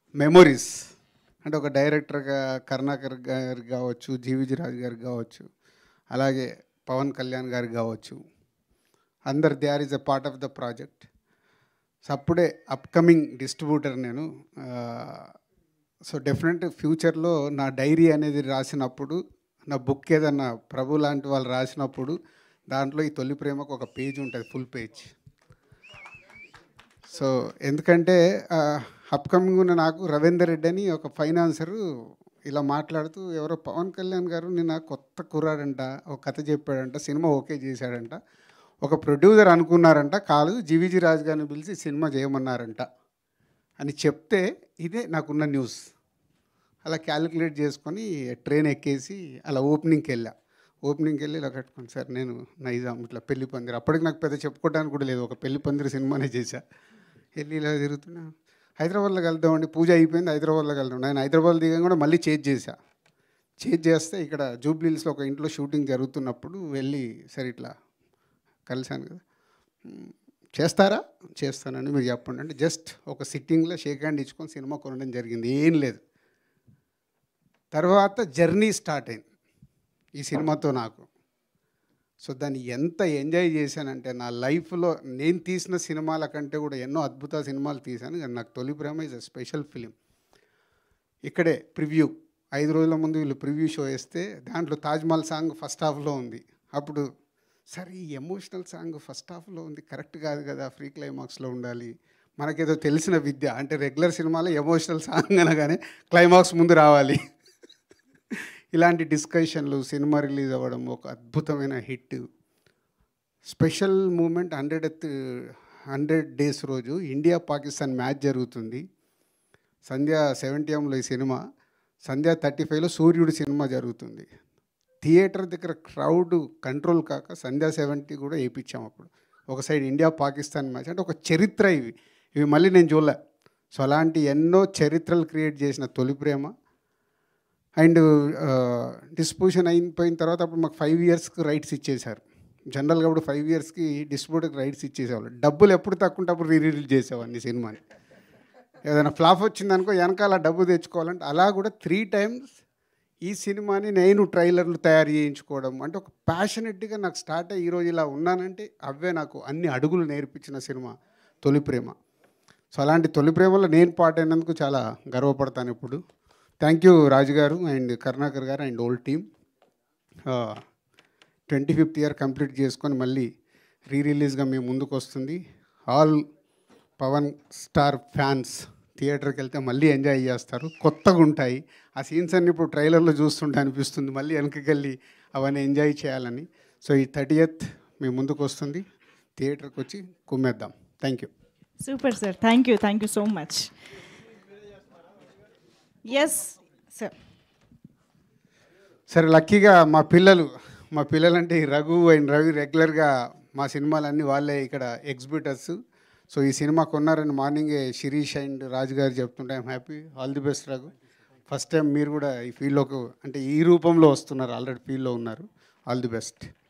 memories అంటే ఒక డైరెక్టర్గా కరుణాకర్ గారికి కావచ్చు జీవిజీ రాజు గారికి కావచ్చు అలాగే పవన్ కళ్యాణ్ గారికి కావచ్చు అందరు they are is a part of the project so అప్పుడే అప్కమింగ్ డిస్ట్రిబ్యూటర్ నేను సో డెఫినెట్ ఫ్యూచర్లో నా డైరీ అనేది రాసినప్పుడు నా బుక్ ఏదన్నా ప్రభు లాంటి వాళ్ళు రాసినప్పుడు దాంట్లో ఈ తొలి ప్రేమకు ఒక పేజ్ ఉంటుంది ఫుల్ పేజ్ సో ఎందుకంటే అప్కమింగ్ ఉన్న నాకు రవీందర్ రెడ్డి అని ఒక ఫైనాన్సరు ఇలా మాట్లాడుతూ ఎవరో పవన్ కళ్యాణ్ గారు నిన్న కొత్త కుర్రాడంట ఒక కథ చెప్పాడంట సినిమా ఓకే చేశాడంట ఒక ప్రొడ్యూసర్ అనుకున్నారంట కాదు జీవీజీ రాజు గారిని పిలిచి సినిమా చేయమన్నారంట అని చెప్తే ఇదే నాకున్న న్యూస్ అలా క్యాలిక్యులేట్ చేసుకొని ట్రైన్ ఎక్కేసి అలా ఓపెనింగ్కి వెళ్ళా ఓపెనింగ్కి వెళ్ళి ఇలా కట్టుకుని సార్ నేను నైజాం ఇట్లా పెళ్లి పందిరి అప్పటికి నాకు పెద్ద చెప్పుకోవడానికి కూడా లేదు ఒక పెళ్లి పందిరి సినిమానే చేశా వెళ్ళి ఇలా తిరుగుతున్నా హైదరాబాద్లో కలుద్దామండి పూజ అయిపోయింది హైదరాబాద్లో కలుద్దాం నేను హైదరాబాద్ దిగం కూడా మళ్ళీ చేంజ్ చేశా చేంజ్ చేస్తే ఇక్కడ జూబ్లీహిల్స్లో ఒక ఇంట్లో షూటింగ్ జరుగుతున్నప్పుడు వెళ్ళి సరే ఇట్లా కలిశాను కదా "మ్, చేస్తారా చేస్తానండి మీరు చెప్పండి అంటే జస్ట్ ఒక సిట్టింగ్లో షేక్ హ్యాండ్ ఇచ్చుకొని సినిమా కొనడం జరిగింది ఏం లేదు తర్వాత జర్నీ స్టార్ట్ అయింది ఈ సినిమాతో నాకు సో దాన్ని ఎంత ఎంజాయ్ చేశానంటే నా లైఫ్లో నేను తీసిన సినిమాల కంటే కూడా ఎన్నో అద్భుత సినిమాలు తీశాను కానీ నాకు తొలి ప్రేమ ఇస్ అ స్పెషల్ ఫిలిం ఇక్కడే ప్రివ్యూ ఐదు రోజుల ముందు వీళ్ళు ప్రివ్యూ షో వేస్తే దాంట్లో తాజ్మహల్ సాంగ్ ఫస్ట్ హాఫ్లో ఉంది అప్పుడు సరే ఈ ఎమోషనల్ సాంగ్ ఫస్ట్ హాఫ్లో ఉంది కరెక్ట్ కాదు కదా ఫ్రీ క్లైమాక్స్లో ఉండాలి మనకేదో తెలిసిన విద్య అంటే రెగ్యులర్ సినిమాలో ఎమోషనల్ సాంగ్ అనగానే క్లైమాక్స్ ముందు రావాలి ఇలాంటి డిస్కషన్లు సినిమా రిలీజ్ అవ్వడం ఒక అద్భుతమైన hit special moment hundred hundred days రోజు ఇండియా పాకిస్తాన్ మ్యాచ్ జరుగుతుంది సంధ్య సెవెంటీ ఎంలో ఈ సినిమా సంధ్య థర్టీ ఫైవ్లో సూర్యుడు సినిమా జరుగుతుంది థియేటర్ దగ్గర క్రౌడ్ కంట్రోల్ కాక సంధ్యా సెవెంటీ కూడా వేయించాం అప్పుడు ఒక సైడ్ ఇండియా పాకిస్తాన్ మ్యాచ్ అంటే ఒక చరిత్ర ఇవి ఇవి మళ్ళీ నేను చూడలే సో అలాంటి ఎన్నో చరిత్రలు క్రియేట్ చేసిన తొలి ప్రేమ అండ్ డిస్ట్రిబ్యూషన్ అయిపోయిన తర్వాత అప్పుడు మాకు ఫైవ్ ఇయర్స్కి రైట్స్ ఇచ్చేశారు జనరల్గా అప్పుడు ఫైవ్ ఇయర్స్కి డిస్ట్రిబ్యూటర్కి రైట్స్ ఇచ్చేసేవాళ్ళు డబ్బులు ఎప్పుడు తక్కువ ఉంటే అప్పుడు రీ రిలీజ్ చేసేవాడిని సినిమాని ఏదైనా ఫ్లాప్ వచ్చిందనుకో వెనకాల డబ్బు తెచ్చుకోవాలంటే అలా కూడా త్రీ టైమ్స్ ఈ సినిమాని నేను ట్రైలర్లు తయారు చేయించుకోవడం అంటే ఒక ప్యాషనెట్గా నాకు స్టార్ట్ అయ్యి ఈరోజు ఇలా ఉన్నానంటే అవే నాకు అన్ని అడుగులు నేర్పించిన సినిమా తొలి ప్రేమ సో అలాంటి తొలి ప్రేమలో నేను పాట అయినందుకు చాలా గర్వపడతాను ఇప్పుడు థ్యాంక్ యూ రాజు గారు అండ్ కరుణాకర్ గారు and old team twenty fifth year complete చేసుకొని మళ్ళీ రీ రిలీజ్గా మేము ముందుకు వస్తుంది ఆల్ పవన్ స్టార్ ఫ్యాన్స్ థియేటర్కి వెళ్తే మళ్ళీ ఎంజాయ్ చేస్తారు కొత్తగా ఉంటాయి ఆ సీన్స్ అన్ని ఇప్పుడు ట్రైలర్లో చూస్తుంటే అనిపిస్తుంది మళ్ళీ వెనక్కి వెళ్ళి అవన్నీ ఎంజాయ్ చేయాలని సో ఈ థర్టీయత్ మేము ముందుకు వస్తుంది థియేటర్కి వచ్చి కుమ్మేద్దాం thank you super sir thank you thank you so much yes sir సరే లక్కీగా మా పిల్లలు మా పిల్లలంటే ఈ రఘు అండ్ రవి రెగ్యులర్గా మా సినిమాలన్నీ వాళ్ళే ఇక్కడ ఎగ్జిబిటర్స్ సో ఈ సినిమా కొన్నారని మార్నింగే శిరీష్ అండ్ రాజు గారు చెప్తుంటే I'm happy all the best Raghu first time మీరు కూడా ఈ ఫీల్డ్లోకి అంటే ఈ రూపంలో వస్తున్నారు ఆల్రెడీ ఫీల్డ్లో ఉన్నారు ఆల్ ది బెస్ట్